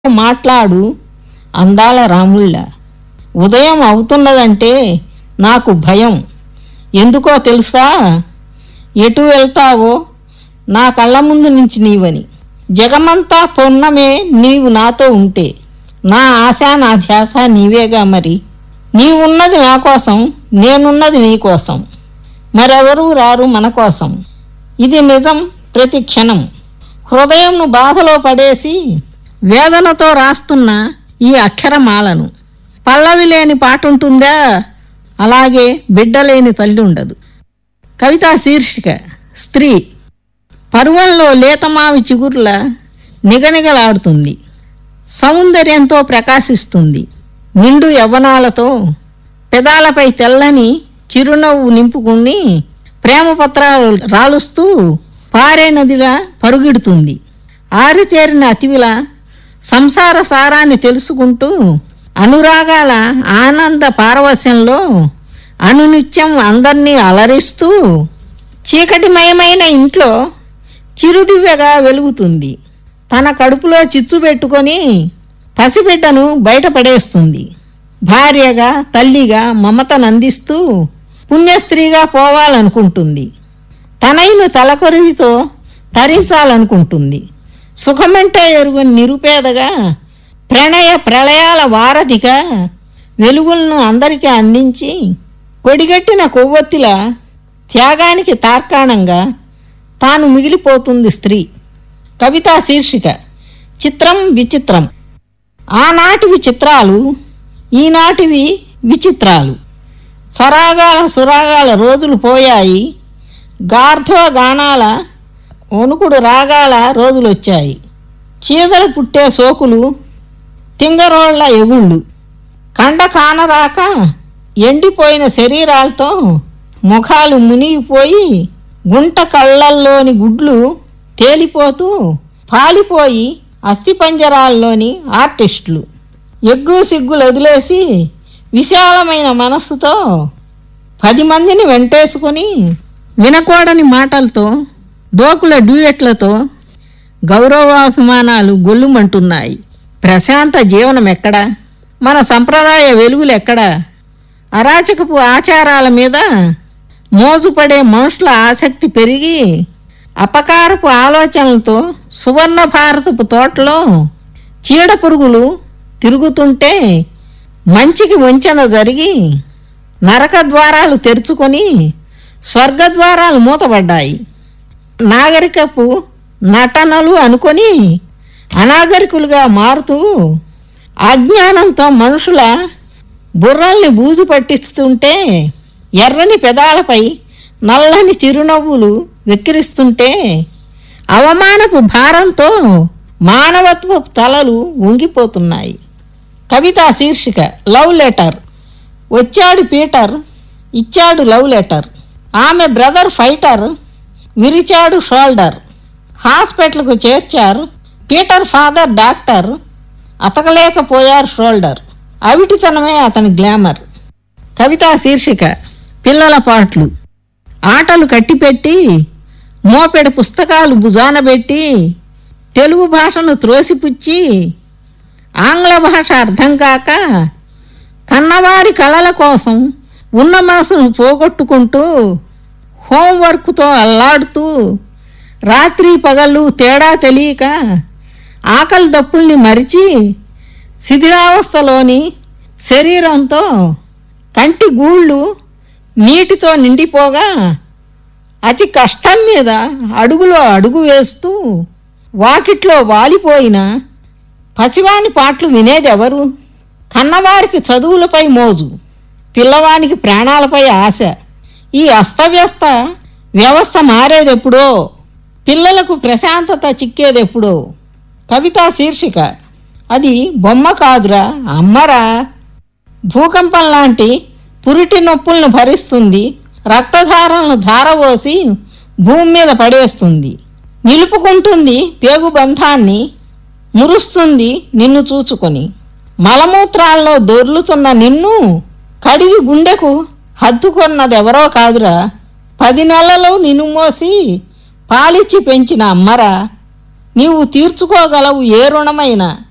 మాట్లాడు అందాల రాముళ్ళ ఉదయం అవుతున్నదంటే నాకు భయం ఎందుకో తెలుసా ఎటు వెళ్తావో నా కళ్ళ ముందు నుంచి నీవని జగమంతా పొన్నమే నీవు నాతో ఉంటే నా ఆశ నా ధ్యాస నీవేగా మరి నీవున్నది నా కోసం నేనున్నది నీ కోసం మరెవరూ రారు మన కోసం ఇది నిజం ప్రతి క్షణం హృదయంను బాధలో పడేసి వేదనతో రాస్తున్న ఈ అక్షరమాలను పల్లవి లేని పాట ఉంటుందా అలాగే బిడ్డ లేని తల్లి ఉండదు కవితా శీర్షిక స్త్రీ పరువంలో లేతమావి చిగుర్ల నిగనిగలాడుతుంది సౌందర్యంతో ప్రకాశిస్తుంది నిండు యవ్వనాలతో పెదాలపై తెల్లని చిరునవ్వు నింపుకుని ప్రేమ పత్రాలు రాలుస్తూ పారే నదిలా పరుగిడుతుంది ఆరితేరిన అతివిలా సంసార సారాన్ని తెలుసుకుంటూ అనురాగాల ఆనంద పారవశ్యంలో అనునిత్యం అందర్నీ అలరిస్తూ చీకటిమయమైన ఇంట్లో చిరుదివ్యగా వెలుగుతుంది తన కడుపులో చిచ్చు పెట్టుకొని పసిబిడ్డను బయటపడేస్తుంది భార్యగా తల్లిగా మమతనందిస్తూ పుణ్యస్త్రీగా పోవాలనుకుంటుంది తనైను తలకొరివితో తరించాలనుకుంటుంది సుఖమంటే ఎరుగని నిరుపేదగా ప్రణయ ప్రళయాల వారధిగా వెలుగులను అందరికీ అందించి కొడిగట్టిన కొవ్వొత్తిలా త్యాగానికి తార్కాణంగా తాను మిగిలిపోతుంది స్త్రీ కవితా శీర్షిక చిత్రం విచిత్రం ఆనాటివి చిత్రాలు ఈనాటివి విచిత్రాలు సరాగాల సురాగాల రోజులు పోయాయి గార్ధవ గానాల వణుకుడు రాగాల రోజులు వచ్చాయి చీదలు పుట్టే సోకులు తింగరోళ్ల ఎగుళ్ళు కండ కానరాక ఎండిపోయిన శరీరాలతో ముఖాలు మునిగిపోయి గుంట కళ్ళల్లోని గుడ్లు తేలిపోతూ పాలిపోయి అస్థిపంజరాల్లోని ఆర్టిస్టులు ఎగ్గు సిగ్గులు వదిలేసి విశాలమైన మనస్సుతో పది మందిని వెంటేసుకుని వినకూడని మాటలతో డోకుల డ్యూయెట్లతో గౌరవాభిమానాలు గొల్లుమంటున్నాయి ప్రశాంత జీవనం ఎక్కడా మన సంప్రదాయ వెలుగులు ఎక్కడా అరాచకపు ఆచారాల మీద మోజుపడే మనుషుల ఆసక్తి పెరిగి అపకారపు ఆలోచనలతో సువర్ణ భారతపు తోటలో చీడ పురుగులు తిరుగుతుంటే మంచికి వంచన జరిగి నరక ద్వారాలు తెరుచుకొని స్వర్గద్వారాలు మూతబడ్డాయి నాగరికపు నటనలు అనుకొని అనాగరికులుగా మారుతూ అజ్ఞానంతో మనుషుల బుర్రల్ని బూజు పట్టిస్తుంటే ఎర్రని పెదాలపై నల్లని చిరునవ్వులు వెక్కిరిస్తుంటే అవమానపు భారంతో మానవత్వపు తలలు వంగిపోతున్నాయి కవితా శీర్షిక లవ్ లెటర్ వచ్చాడు పీటర్ ఇచ్చాడు లవ్ లెటర్ ఆమె బ్రదర్ ఫైటర్ విరిచాడు షోల్డర్ హాస్పిటల్కు చేర్చారు పీటర్ ఫాదర్ డాక్టర్ అతకలేకపోయారు షోల్డర్ అవిటితనమే అతని గ్లామర్ కవితా శీర్షిక పిల్లల పాటలు ఆటలు కట్టిపెట్టి మోపెడు పుస్తకాలు భుజాన పెట్టి తెలుగు భాషను త్రోసిపుచ్చి ఆంగ్ల భాష అర్థం కాక కన్నవారి కళల కోసం ఉన్న మనసును పోగొట్టుకుంటూ హోంవర్క్తో అల్లాడుతూ రాత్రి పగళ్ళు తేడా తెలియక ఆకలి దప్పుల్ని మరిచి శిథిలావస్థలోని శరీరంతో కంటి గూళ్ళు నీటితో నిండిపోగా అతి కష్టం మీద అడుగులో అడుగు వేస్తూ వాకిట్లో వాలిపోయిన పసివాని పాటలు వినేదెవరు కన్నవారికి చదువులపై మోజు పిల్లవానికి ప్రాణాలపై ఆశ ఈ అస్తవ్యస్త వ్యవస్థ మారేదెప్పుడో పిల్లలకు ప్రశాంతత చిక్కేదెప్పుడో కవితా శీర్షిక అది బొమ్మ కాదురా అమ్మరా భూకంపం లాంటి పురిటి నొప్పులను భరిస్తుంది రక్తధారలను ధారపోసి భూమి మీద పడేస్తుంది నిలుపుకుంటుంది పేగు బంధాన్ని మురుస్తుంది నిన్ను చూచుకొని మలమూత్రాల్లో దొర్లుతున్న నిన్ను కడిగి గుండెకు హత్తుకొన్నదెవరో కాదురా పది నెలలు నిన్ను మోసి పాలిచ్చి పెంచిన అమ్మరా నీవు తీర్చుకోగలవు ఏ రుణమైనా